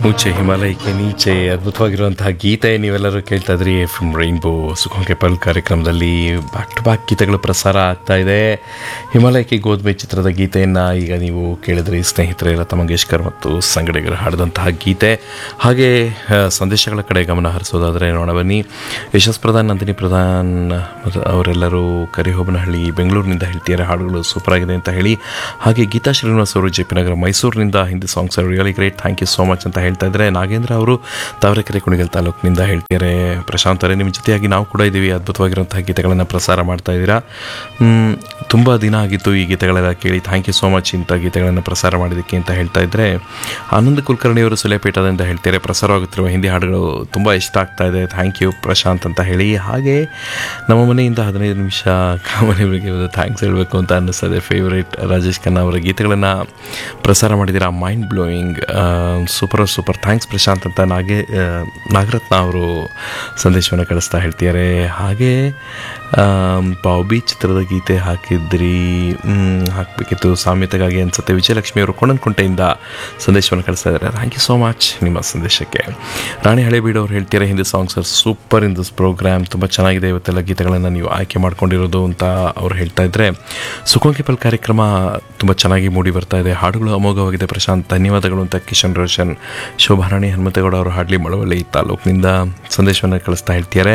ಊಚೆ ಹಿಮಾಲಯಕ್ಕೆ ನೀಚೆ ಅದ್ಭುತವಾಗಿರುವಂತಹ ಗೀತೆ ನೀವೆಲ್ಲರೂ ಕೇಳ್ತಾ ಇದ್ರಿ ಎಫ್ ಎಮ್ ರೈನ್ಬೋ ಸುಖಂಕೆ ಪಲ್ ಕಾರ್ಯಕ್ರಮದಲ್ಲಿ ಬ್ಯಾಕ್ ಟು ಬ್ಯಾಕ್ ಗೀತೆಗಳು ಪ್ರಸಾರ ಆಗ್ತಾ ಇದೆ ಹಿಮಾಲಯಕ್ಕೆ ಗೋಧುಮೆ ಚಿತ್ರದ ಗೀತೆಯನ್ನು ಈಗ ನೀವು ಕೇಳಿದ್ರಿ ಸ್ನೇಹಿತರೆ ಲತಾ ಮಂಗೇಶ್ಕರ್ ಮತ್ತು ಸಂಗಡಿಗರು ಹಾಡಿದಂತಹ ಗೀತೆ ಹಾಗೆ ಆ, ಸಂದೇಶಗಳ ಕಡೆ ಗಮನ ಹರಿಸೋದಾದರೆ ನೋಡ ಬನ್ನಿ ಯಶಸ್ ಪ್ರಧಾನ್ ನಂದಿನಿ ಪ್ರಧಾನ್ ಮತ್ತು ಅವರೆಲ್ಲರೂ ಕರಿಹೋಬನಹಳ್ಳಿ ಬೆಂಗಳೂರಿನಿಂದ ಹೇಳ್ತಿದ್ದಾರೆ ಹಾಡುಗಳು ಸೂಪರ್ ಆಗಿದೆ ಅಂತ ಹೇಳಿ ಹಾಗೆ ಗೀತಾ ಶ್ರೀನಿವಾಸ್ ಅವರು ಜೆ ಪಿ ನಗರ ಮೈಸೂರಿನಿಂದ Hindi songs are really great thank you so much ಅಂತ ಹೇಳ್ತಾ ಇದ್ದಾರೆ ನಾಗೇಂದ್ರ ಅವರು ತಾವರೆಕೆರೆ ಕುಣಿಗಲ್ ತಾಲೂಕಿನಿಂದ ಹೇಳ್ತಿದ್ದಾರೆ ಪ್ರಶಾಂತ್ ಅವರೇ ನಿಮ್ಮ ಜೊತೆಯಾಗಿ ನಾವು ಕೂಡ ಇದ್ದೀವಿ ಅದ್ಭುತವಾಗಿರುವಂತಹ ಗೀತೆಗಳನ್ನು ಪ್ರಸಾರ ಮಾಡ್ತಾ ಇದ್ದೀರಾ ಮ್, ತುಂಬ ದಿನ ಆಗಿತ್ತು ಈ ಗೀತೆಗಳೆಲ್ಲ ಕೇಳಿ ಥ್ಯಾಂಕ್ ಯು ಸೋ ಮಚ್ ಇಂಥ ಗೀತೆಗಳನ್ನು ಪ್ರಸಾರ ಮಾಡಿದ್ದಕ್ಕೆ ಅಂತ ಹೇಳ್ತಾ ಇದ್ದರೆ ಆನಂದ್ ಕುಲಕರ್ಣಿ ಅವರು ಸುಲೇಪೇಟದಿಂದ ಹೇಳ್ತಾರೆ ಪ್ರಸಾರವಾಗುತ್ತಿರುವ ಹಿಂದಿ ಹಾಡುಗಳು ತುಂಬ ಇಷ್ಟ ಆಗ್ತಾ ಇದೆ ಥ್ಯಾಂಕ್ ಯು ಪ್ರಶಾಂತ್ ಅಂತ ಹೇಳಿ ಹಾಗೆ ನಮ್ಮ ಮನೆಯಿಂದ ಹದಿನೈದು ನಿಮಿಷ ಕಾಮನೆಗಳಿಗೆ ಥ್ಯಾಂಕ್ಸ್ ಹೇಳಬೇಕು ಅಂತ ಅನ್ನಿಸ್ತದೆ ಫೇವ್ರೇಟ್ ರಾಜೇಶ್ ಖನ್ನಾ ಅವರ ಗೀತೆಗಳನ್ನು ಪ್ರಸಾರ ಮಾಡಿದ್ದೀರಾ mind blowing super super thanks Prashanth ಅಂತ ನಾಗೆ ಆ, ನಾಗರತ್ನ ಅವರು ಸಂದೇಶವನ್ನು ಕಳಿಸ್ತಾ ಹೇಳ್ತಿದ್ದಾರೆ ಹಾಗೆ ಆಮ್, ಬಾಬಿ ಚಿತ್ರದ ಗೀತೆ ಹಾಕಿದ್ರಿ ಮ್, ಹಾಕಬೇಕಿತ್ತು ಸಾಮ್ಯತೆಗಾಗಿ ಅನ್ಸುತ್ತೆ ವಿಜಯಲಕ್ಷ್ಮಿ ಅವರು ಕೊಂಡನ್ಕುಂಟೆಯಿಂದ ಸಂದೇಶವನ್ನು ಕಳಿಸ್ತಾ ಇದ್ದಾರೆ ಥ್ಯಾಂಕ್ ಯು ಸೋ ಮಚ್ ನಿಮ್ಮ ಸಂದೇಶಕ್ಕೆ ರಾಣಿ ಹಳೇಬೀಡು ಅವ್ರು ಹೇಳ್ತಾರೆ Hindi songs are super in this programme ತುಂಬ ಚೆನ್ನಾಗಿದೆ ಇವತ್ತೆಲ್ಲ ಗೀತೆಗಳನ್ನು ನೀವು ಆಯ್ಕೆ ಮಾಡ್ಕೊಂಡಿರೋದು ಅಂತ ಅವ್ರು ಹೇಳ್ತಾ ಇದ್ದಾರೆ ಸುಖೋಂಕಿಪಲ್ ಕಾರ್ಯಕ್ರಮ ತುಂಬ ಚೆನ್ನಾಗಿ ಮೂಡಿ ಬರ್ತಾ ಇದೆ ಹಾಡುಗಳು ಅಮೋಘವಾಗಿದೆ ಪ್ರಶಾಂತ್ ಧನ್ಯವಾದಗಳು ಅಂತ ಕಿಶನ್ ರೋಷನ್ ಶೋಭಾರಾಣಿ ಹನುಮಂತೇಗೌಡ ಅವರು ಹಾಡ್ಲಿ ಮಳವಳ್ಳಿ ತಾಲೂಕಿನಿಂದ ಸಂದೇಶವನ್ನು ಕಳಿಸ್ತಾ ಹೇಳ್ತಿದ್ದಾರೆ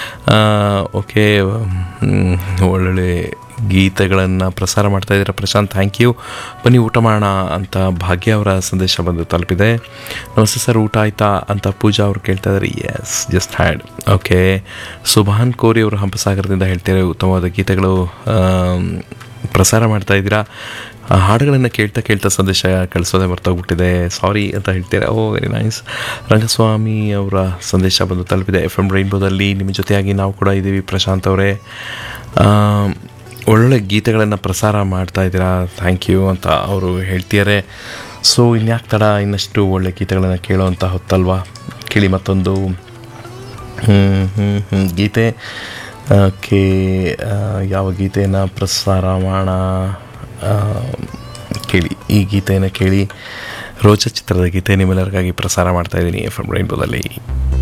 ಓಕೆ ಒಳ್ಳೊಳ್ಳೆ ಗೀತೆಗಳನ್ನು ಪ್ರಸಾರ ಮಾಡ್ತಾ ಇದ್ದೀರಾ ಪ್ರಶಾಂತ್ ಥ್ಯಾಂಕ್ ಯು ಬನ್ನಿ ಊಟ ಮಾಡೋಣ ಅಂತ ಭಾಗ್ಯ ಅವರ ಸಂದೇಶ ಬಂದು ತಲುಪಿದೆ ನಮಸ್ತೆ ಸರ್ ಊಟ ಆಯ್ತಾ ಅಂತ ಪೂಜಾ ಅವರು ಕೇಳ್ತಾ ಇದ್ದಾರೆ yes just had okay Subhan ಕೋರಿ ಅವರು ಹಂಪಸಾಗರದಿಂದ ಹೇಳ್ತಾರೆ ಉತ್ತಮವಾದ ಗೀತೆಗಳು ಆಮ್, ಪ್ರಸಾರ ಮಾಡ್ತಾ ಇದ್ದೀರಾ ಆ ಹಾಡುಗಳನ್ನು ಕೇಳ್ತಾ ಕೇಳ್ತಾ ಸಂದೇಶ ಕಳಿಸೋದೇ ಮರ್ತೋಗ್ಬಿಟ್ಟಿದೆ ಸಾರಿ ಅಂತ ಹೇಳ್ತೀರಾ ಓ ವೆರಿ ನೈಸ್ ರಂಗಸ್ವಾಮಿ ಅವರ ಸಂದೇಶ ಬಂದು ತಲುಪಿದೆ ಎಫ್ ಎಮ್ ರೈನ್ಬೋದಲ್ಲಿ ನಿಮ್ಮ ಜೊತೆಯಾಗಿ ನಾವು ಕೂಡ ಇದ್ದೀವಿ ಪ್ರಶಾಂತ್ ಅವರೇ ಆಮ್, ಒಳ್ಳೊಳ್ಳೆ ಗೀತೆಗಳನ್ನು ಪ್ರಸಾರ ಮಾಡ್ತಾ ಇದ್ದೀರಾ ಥ್ಯಾಂಕ್ ಯು ಅಂತ ಅವರು ಹೇಳ್ತಿದ್ದಾರೆ ಸೊ ಇನ್ಯಾಕೆ ತಡ ಇನ್ನಷ್ಟು ಒಳ್ಳೆ ಗೀತೆಗಳನ್ನು ಕೇಳೋವಂಥ ಹೊತ್ತಲ್ವಾ ಕೇಳಿ ಮತ್ತೊಂದು ಹ್ಮ್, ಹ್ಮ್, ಹ್ಮ್, ಗೀತೆ ಓಕೆ ಯಾವ ಗೀತೆಯನ್ನು ಪ್ರಸಾರ ಮಾಡೋಣ ಆ, ಕೇಳಿ ಈ ಗೀತೆಯನ್ನು ಕೇಳಿ ರೋಚ ಚಿತ್ರದ ಗೀತೆ ನಿಮ್ಮೆಲ್ಲರಿಗಾಗಿ ಪ್ರಸಾರ ಮಾಡ್ತಾ ಇದ್ದೀನಿ ಎಫ್ ಎಮ್ ರೈನ್ಬೋದಲ್ಲಿ